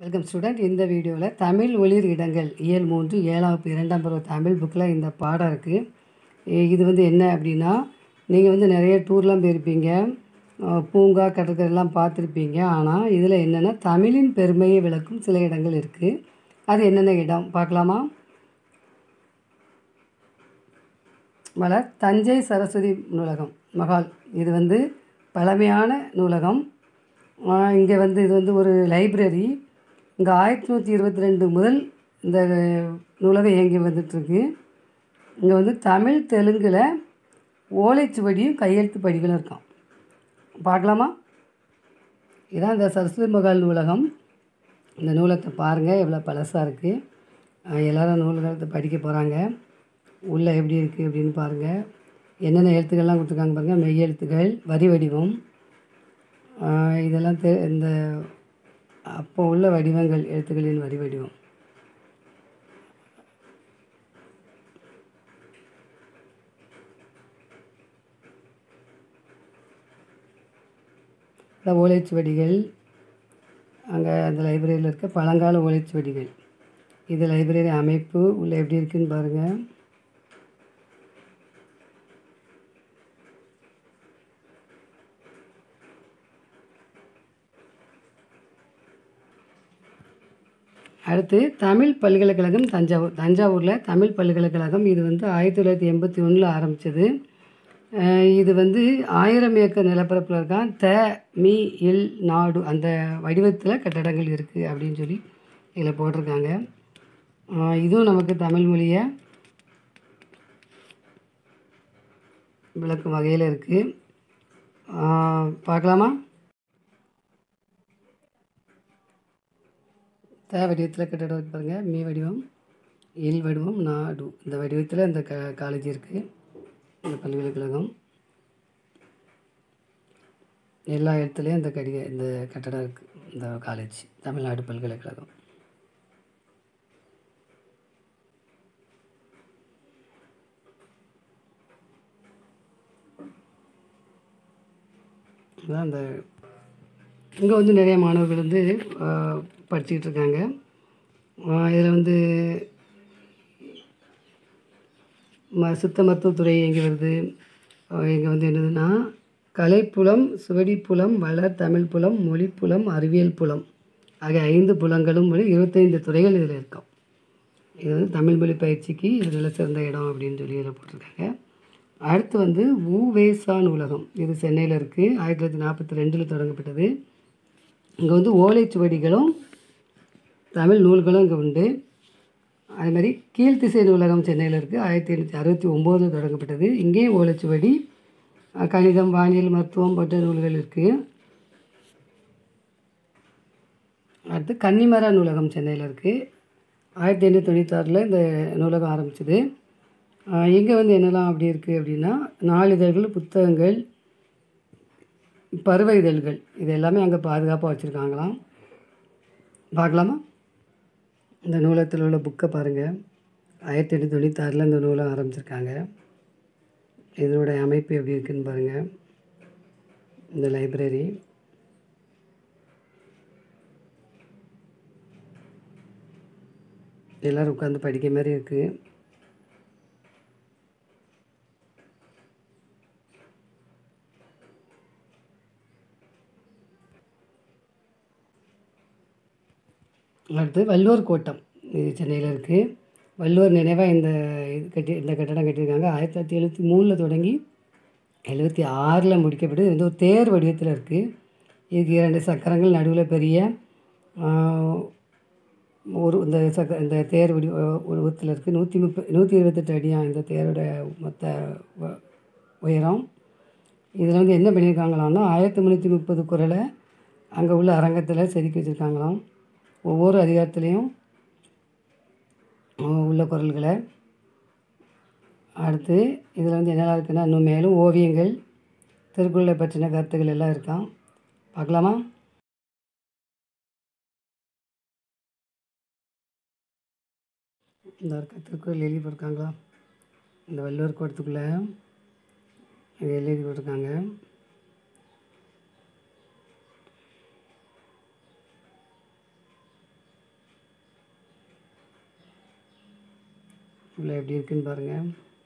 welcome student இந்த வீடியோவில் தமிழ் ஒளிர் இடங்கள் இயல் மூன்று ஏழாம் வகுப்பு இரண்டாம் பருவ தமிழ் புக்கில் இந்த பாடம் இருக்குது இது வந்து என்ன அப்படின்னா நீங்கள் வந்து நிறைய டூர்லாம் போயிருப்பீங்க அஹ் பூங்கா கடற்கரைலாம் பார்த்துருப்பீங்க ஆனால் இதில் என்னென்னா தமிழின் பெருமையை விளக்கும் சில இடங்கள் இருக்குது அது என்னென்ன இடம் பார்க்கலாமா மலர் தஞ்சை சரஸ்வதி நூலகம் மகால் இது வந்து பழமையான நூலகம் இங்கே வந்து இது வந்து ஒரு லைப்ரரி இங்கே ஆயிரத்தி நூற்றி இருபத்தி ரெண்டு முதல் இந்த நூலகம் இயங்கி வந்துட்டுருக்கு இங்கே வந்து தமிழ் தெலுங்கில் ஓலைச்சுவடியும் கையெழுத்து படிகளும் இருக்கான் பார்க்கலாமா இதான் இந்த சரஸ்வதி மகால் நூலகம் இந்த நூலகத்தை பாருங்கள் எவ்வளோ பழசாக இருக்குது எல்லோரும் நூலகத்தை படிக்க போகிறாங்க உள்ளே எப்படி இருக்குது அப்படின்னு பாருங்கள் என்னென்ன எழுத்துக்கள்லாம் கொடுத்துருக்காங்க பாருங்கள் மெய் எழுத்துக்கள் வரி வடிவம் ஆஹ் இதெல்லாம் தெ இந்த அப்போ உள்ள வடிவங்கள் எழுத்துக்களின் வரி வடிவம் இந்த ஓலைச்சுவடிகள் அங்கே அந்த லைப்ரரியில் இருக்க பழங்கால ஓலைச்சுவடிகள் இது லைப்ரரி அமைப்பு உள்ள எப்படி இருக்குன்னு பாருங்கள் அடுத்து தமிழ் பல்கலைக்கழகம் தஞ்சாவூர் தஞ்சாவூரில் தமிழ் பல்கலைக்கழகம் இது வந்து ஆயிரத்தி தொள்ளாயிரத்தி எண்பத்தி ஒன்றில் ஆரம்பித்தது இது வந்து ஆயிரம் ஏக்கர் நிலப்பரப்பில் இருக்கான் த மீ இல் நாடு அந்த வடிவத்தில் கட்டடங்கள் இருக்குது அப்படின்னு சொல்லி இதில் போட்டிருக்காங்க அஹ் இதுவும் நமக்கு தமிழ் மொழியை விளக்கும் வகையில் இருக்குது பார்க்கலாமா த வடிவத்தில் கட்டடம் இருக்கு பாருங்கள் மீ வடிவம் இல் வடிவம் நாடு இந்த வடிவத்தில் இந்த க காலேஜ் இருக்குது இந்த பல்கலைக்கழகம் எல்லா இடத்துலையும் இந்த கடிக இந்த கட்டடம் இருக்குது இந்த காலேஜ் தமிழ்நாடு பல்கலைக்கழகம் அதான் இந்த இங்கே வந்து நிறைய மாணவர்கள் வந்து ஆஹ், படிச்சுக்கிட்டு இருக்காங்க இதில் வந்து ம சித்த மருத்துவத்துறை எங்கே வருது இங்கே வந்து என்னதுன்னா கலைப்புலம் சுவடிப்புலம் வளர் தமிழ் புலம் மொழிப்புலம் அறிவியல் புலம் ஆகிய ஐந்து புலங்களும் மொழி இருபத்தைந்து துறைகள் இதில் இருக்கும் இது வந்து தமிழ் மொழி பயிற்சிக்கு இது நல்ல சிறந்த இடம் அப்படின்னு சொல்லி இதில் போட்டிருக்காங்க அடுத்து வந்து உவேசா நூலகம் இது சென்னையில் இருக்குது ஆயிரத்தி தொள்ளாயிரத்தி நாற்பத்தி ரெண்டில் தொடங்கப்பட்டது இங்கே வந்து ஓலைச்சுவடிகளும் தமிழ் நூல்களும் இங்கே உண்டு அதே மாதிரி கீழ்த்திசை நூலகம் சென்னையில் இருக்குது ஆயிரத்தி எண்ணூற்றி அறுபத்தி ஒம்போதில் தொடங்கப்பட்டது இங்கேயும் ஓலைச்சுவடி அஹ், கணிதம் வானியல் மருத்துவம் போன்ற நூல்கள் இருக்குது அடுத்து கன்னிமரா நூலகம் சென்னையில் இருக்குது ஆயிரத்தி எண்ணூற்றி தொண்ணூத்தாறில் இந்த நூலகம் ஆரம்பிச்சது இங்கே வந்து என்னெல்லாம் அப்படி இருக்குது அப்படின்னா நாளிதழ்கள் புத்தகங்கள் பருவ இதழ்கள் இது எல்லாமே அங்கே பாதுகாப்பாக வச்சுருக்காங்களாம் பார்க்கலாமா இந்த நூலகத்தில் உள்ள புக்கை பாருங்கள் ஆயிரத்தி எண்ணூற்றி தொண்ணூத்தாறில் இந்த நூலகம் ஆரம்பிச்சிருக்காங்க இதனுடைய அமைப்பு எப்படி இருக்குன்னு பாருங்கள் இந்த லைப்ரரி எல்லோரும் உட்காந்து படிக்க மாதிரி இருக்குது அடுத்து வள்ளுவர் கோட்டம் இது சென்னையில் இருக்குது வள்ளுவர் நினைவாக இந்த இது கட்டி இந்த கட்டடம் கட்டியிருக்காங்க ஆயிரத்தி தொள்ளாயிரத்தி எழுபத்தி மூணில் தொடங்கி எழுபத்தி ஆறில் முடிக்கப்பட்டு இது வந்து ஒரு தேர் வடிவத்தில் இருக்குது இதுக்கு இரண்டு சக்கரங்கள் நடுவில் பெரிய ஆஹ், ஒரு இந்த சக்க இந்த தேர் வடி உருவத்தில் இருக்குது நூற்றி முப்ப நூற்றி இருபத்தெட்டு அடியாக இந்த தேரோட மொத்த வ- உயரம் இதில் வந்து என்ன பண்ணியிருக்காங்களாம்னா ஆயிரத்தி முந்நூற்றி முப்பது குரலை அங்கே உள்ள அரங்கத்தில் செதுக்கி வச்சுருக்காங்களாம் ஒவ்வொரு அதிகாரத்துலேயும் அஹ், உள்ள குரல்களை அடுத்து இதில் வந்து என்னெல்லாம் இருக்குன்னா இன்னும் மேலும் ஓவியங்கள் திருக்குறளை பற்றின கருத்துக்கள் எல்லாம் இருக்கான் பார்க்கலாமா இந்த இருக்க திருக்குறள் எழுதி போட்டிருக்காங்களா இந்த வள்ளுவர் கோட்டத்துக்குள்ளே இது எழுதி போட்டிருக்காங்க உள்ள எப்படி இருக்குன்னு பாருங்கள்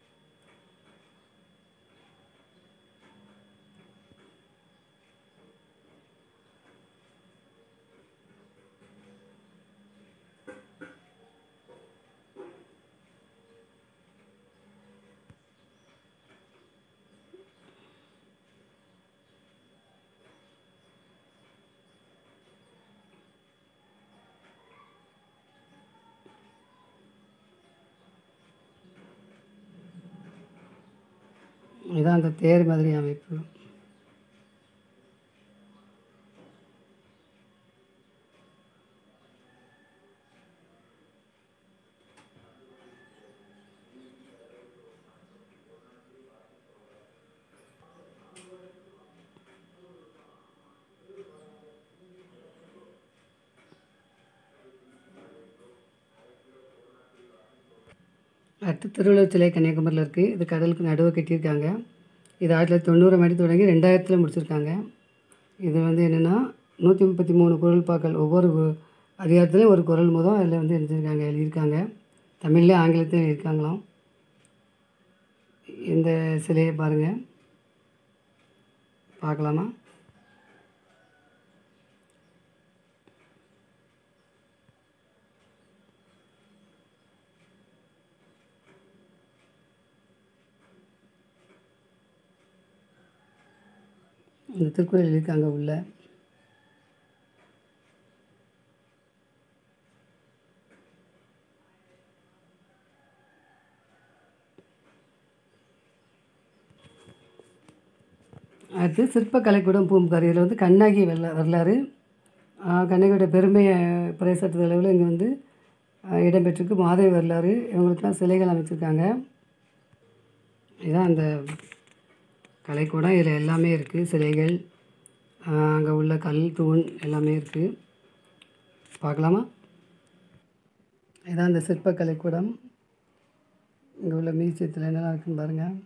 இதான் அந்த தேர் மாதிரி அமைப்பு அடுத்து திருவள்ளுவர் சிலை கன்னியாகுமரியில் இருக்குது இது கடலுக்கு நடுவே கட்டியிருக்காங்க இது ஆயிரத்தி தொள்ளாயிரத்தி தொண்ணூறு மணி தொடங்கி ரெண்டாயிரத்தில் முடிச்சிருக்காங்க இது வந்து என்னென்னா நூற்றி முப்பத்தி மூணு குரல்பாக்கள் ஒவ்வொரு கு- அதிகாரத்துலேயும் ஒரு குரல் முதல் அதில் வந்து எழுதியிருக்காங்க எழுதியிருக்காங்க தமிழ்லேயும் ஆங்கிலத்திலையும் இருக்காங்களாம் இந்த சிலையை பாருங்கள் பார்க்கலாமா இந்த திருக்குறள் எழுதியிருக்காங்க உள்ள அடுத்து சிற்பக்கலைக்கூடம் பூம்புகார் இதில் வந்து கண்ணகி வரலா வரலாறு ஆஹ் கண்ணகியோட பெருமையை பறைசாற்றுத அளவில் இங்கே வந்து ஆஹ் இடம்பெற்றிருக்கு மாதவி வரலாறு இவங்களுக்கெல்லாம் சிலைகள் அமைச்சிருக்காங்க இதான் அந்த கலைக்கூடம் இதில் எல்லாமே இருக்குது சிலைகள் அங்கே உள்ள கல் தூண் எல்லாமே இருக்குது பார்க்கலாமா இதான் அந்த சிற்பக்கலைக்கூடம் இங்கே உள்ள மியூசியத்தில் என்னெல்லாம் இருக்குன்னு பாருங்கள்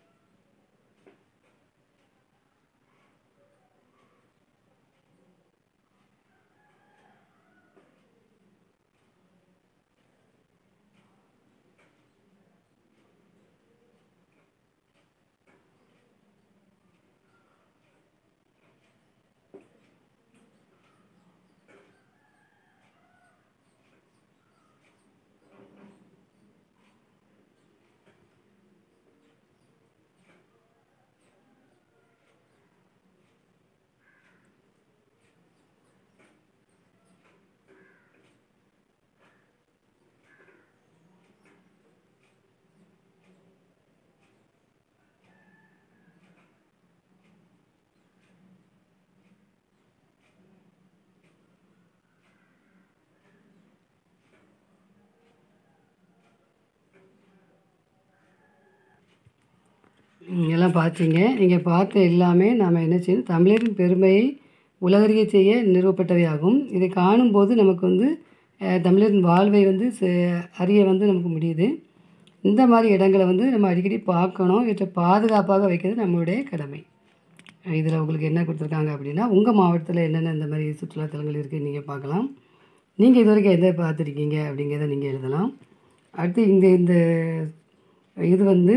ம், எல்லாம் பார்த்தீங்க நீங்கள் பார்த்த எல்லாமே நாம் என்ன செய்யணும் தமிழரின் பெருமையை உலகறிய செய்ய நிறுவப்பட்டவையாகும் இதை காணும்போது நமக்கு வந்து அஹ், தமிழரின் வாழ்வை வந்து செ- அறிய வந்து நமக்கு முடியுது இந்த மாதிரி இடங்களை வந்து நம்ம அடிக்கடி பார்க்கணும் இவற்றை பாதுகாப்பாக வைக்கிறது நம்மளுடைய கடமை இதில் உங்களுக்கு என்ன கொடுத்துருக்காங்க அப்படின்னா உங்கள் மாவட்டத்தில் என்னென்ன இந்த மாதிரி சுற்றுலாத்தலங்கள் இருக்குது நீங்கள் பார்க்கலாம் நீங்கள் இது வரைக்கும் எதை பார்த்துருக்கீங்க அப்படிங்கிறத நீங்கள் எழுதலாம் அடுத்து இங்கே இந்த இது வந்து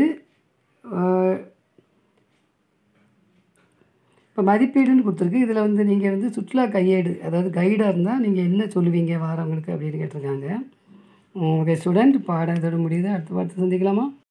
இப்போ மதிப்பீடுன்னு கொடுத்துருக்கு இதில் வந்து நீங்கள் வந்து சுற்றுலா கையேடு அதாவது கைடாக இருந்தால் நீங்கள் என்ன சொல்லுவீங்க வாரவங்களுக்கு அப்படின்னு கேட்டிருக்காங்க ஓகே ஸ்டூடெண்ட் பாடம் இதோட முடியுது அடுத்த பாடத்தை சந்திக்கலாமா